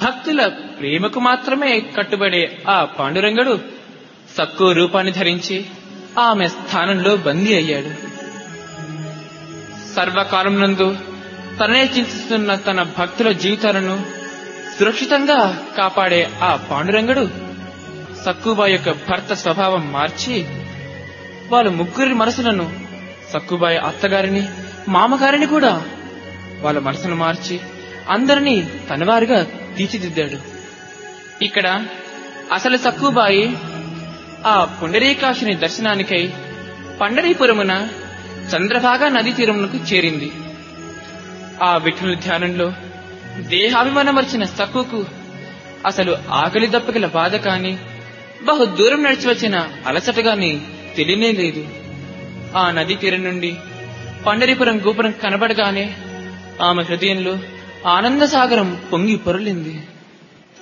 భక్తుల ప్రేమకు మాత్రమే కట్టుబడే ఆ పాండురంగడు సక్కు రూపాన్ని ధరించి ఆమె స్థానంలో బందీ అయ్యాడు సర్వకాలం నందు తననే చింతిస్తున్న తన భక్తుల జీవితాలను సురక్షితంగా కాపాడే ఆ పాండురంగడు సక్కుబాయి యొక్క భర్త స్వభావం మార్చి వాళ్ళ ముగ్గురి మనసులను సక్కుబాయి అత్తగారిని మామగారిని కూడా వాళ్ళ మనసును మార్చి అందరినీ తనవారిగా తీర్చిదిద్దాడు ఇక్కడ అసలు సక్కుబాయి ఆ పుండరీకాశుని దర్శనానికై పండరీపురమున చంద్రభాగా నదీ తీరమునకు చేరింది ఆ విఠుని ధ్యానంలో దేహాభిమానమర్చిన సక్కుకు అసలు ఆకలి దప్పగల బాధ కాని బహు దూరం నడిచి వచ్చిన అలసట గాని తెలియనే లేదు ఆ నదీ తీరం నుండి పండరీపురం గోపురం కనబడగానే ఆమె హృదయంలో ఆనంద సాగరం పొంగి పొరలింది